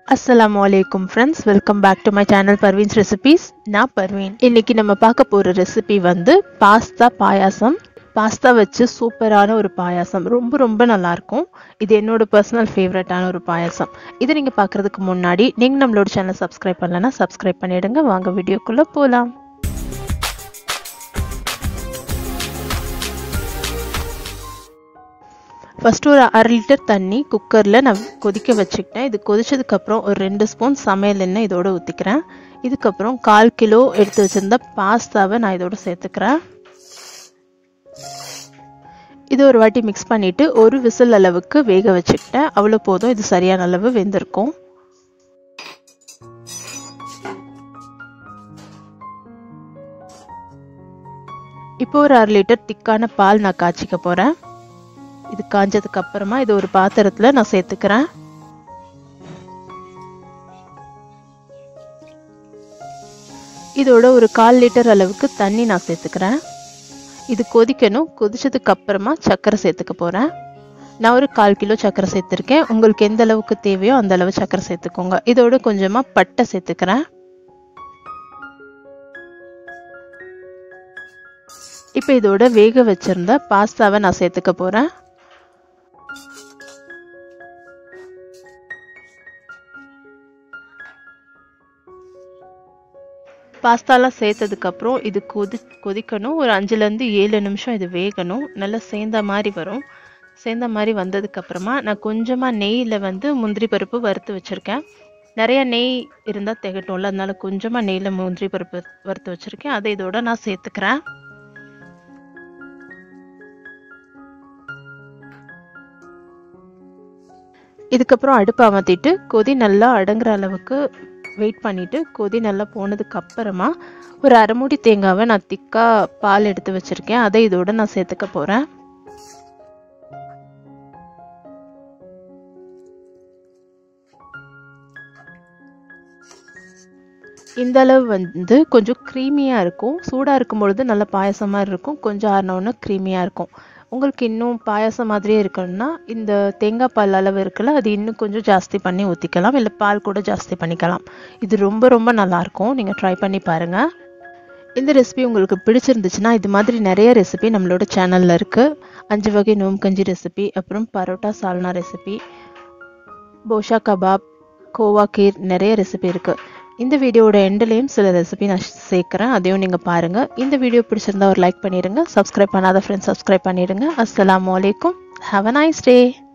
அஸ்ஸலாமு அலைக்கும் friends welcome back to my channel Parveen's recipes நான் பர்வீன் இன்னைக்கு நம்ம பார்க்க போகிற ரெசிபி வந்து பாஸ்தா பாயாசம் பாஸ்தா வச்சு சூப்பரான ஒரு பாயாசம் ரொம்ப ரொம்ப நல்லாயிருக்கும் இது என்னோட பர்சனல் ஃபேவரட்டான ஒரு பாயாசம் இதை நீங்கள் பார்க்குறதுக்கு முன்னாடி நீங்கள் நம்மளோட சேனல் சப்ஸ்கிரைப் பண்ணலன்னா சப்ஸ்கிரைப் பண்ணிவிடுங்க வாங்க வீடியோக்குள்ளே போகலாம் ஃபஸ்ட்டு ஒரு அரை லிட்டர் தண்ணி குக்கரில் நான் கொதிக்க வச்சுக்கிட்டேன் இது கொதிச்சதுக்கப்புறம் ஒரு ரெண்டு ஸ்பூன் சமையல் எண்ணெய் இதோட ஊற்றிக்கிறேன் இதுக்கப்புறம் கால் கிலோ எடுத்து வச்சுருந்த பாஸ்தாவை நான் இதோட சேர்த்துக்கிறேன் இது ஒரு வாட்டி மிக்ஸ் பண்ணிவிட்டு ஒரு விசில் அளவுக்கு வேக வச்சுக்கிட்டேன் அவ்வளோ போதும் இது சரியான அளவு வெந்திருக்கும் இப்போ ஒரு அரை லிட்டர் திக்கான பால் நான் காய்ச்சிக்க போகிறேன் இது காஞ்சதுக்கு அப்புறமா இது ஒரு பாத்திரத்துல நான் சேர்த்துக்கிறேன் இதோட ஒரு கால் லிட்டர் அளவுக்கு தண்ணி நான் சேர்த்துக்கிறேன் இது கொதிக்கணும் கொதிச்சதுக்கு அப்புறமா சர்க்கரை சேர்த்துக்க போறேன் நான் ஒரு கால் கிலோ சர்க்கரை சேர்த்துருக்கேன் உங்களுக்கு எந்த அளவுக்கு தேவையோ அந்த அளவு சர்க்கரை சேர்த்துக்கோங்க இதோட கொஞ்சமா பட்டை சேர்த்துக்கிறேன் இப்போ இதோட வேக வச்சிருந்த பாஸ்தாவை நான் சேர்த்துக்க போறேன் பாஸ்தாலாம் சேர்த்ததுக்கப்புறம் இது கொதி கொதிக்கணும் ஒரு அஞ்சுலேருந்து ஏழு நிமிஷம் இது வேகணும் நல்லா சேர்ந்த மாதிரி வரும் சேர்ந்த மாதிரி வந்ததுக்கப்புறமா நான் கொஞ்சமாக நெய்யில் வந்து முந்திரி பருப்பு வறுத்து வச்சுருக்கேன் நிறைய நெய் இருந்தால் திகட்டும்ல அதனால கொஞ்சமாக நெய்யில் முந்திரி பருப்பு வறுத்து வச்சுருக்கேன் அதை இதோட நான் சேர்த்துக்கிறேன் இதுக்கப்புறம் அடுப்பு அமர்த்திட்டு கொதி நல்லா அடங்குற அளவுக்கு வெயிட் பண்ணிவிட்டு கொதி நல்லா போனதுக்கு அப்புறமா ஒரு அரை மூடி தேங்காவை நான் திக்காக பால் எடுத்து வச்சுருக்கேன் அதை இதோட நான் சேர்த்துக்க போகிறேன் இந்த அளவு வந்து கொஞ்சம் க்ரீமியாக இருக்கும் சூடாக இருக்கும் பொழுது நல்ல பாயசம் மாதிரி இருக்கும் கொஞ்சம் ஆறினோன்னு க்ரீமியாக இருக்கும் உங்களுக்கு இன்னும் பாயாசம் மாதிரியே இருக்கணும்னா இந்த தேங்காய் பால் அளவு இருக்குல்ல அது இன்னும் கொஞ்சம் ஜாஸ்தி பண்ணி ஊற்றிக்கலாம் இல்லை பால் கூட ஜாஸ்தி பண்ணிக்கலாம் இது ரொம்ப ரொம்ப நல்லாயிருக்கும் நீங்கள் ட்ரை பண்ணி பாருங்கள் இந்த ரெசிபி உங்களுக்கு பிடிச்சிருந்துச்சுன்னா இது மாதிரி நிறைய ரெசிபி நம்மளோட சேனலில் இருக்குது அஞ்சு வகை நோம்கஞ்சி ரெசிபி அப்புறம் பரோட்டா சால்னா ரெசிபி போஷா கபாப் கோவா கீர் நிறைய ரெசிபி இருக்குது இந்த வீடியோட எண்ட்லேயும் சில ரெசிபி நான் சேர்க்குறேன் அதையும் நீங்கள் பாருங்கள் இந்த வீடியோ பிடிச்சிருந்தா ஒரு லைக் பண்ணிடுங்க சப்ஸ்கிரைப் பண்ணாத ஃப்ரெண்ட்ஸ் சப்ஸ்கிரைப் பண்ணிடுங்க அஸ்லாம் வலைக்கும் ஹாவ் அ நைஸ் டே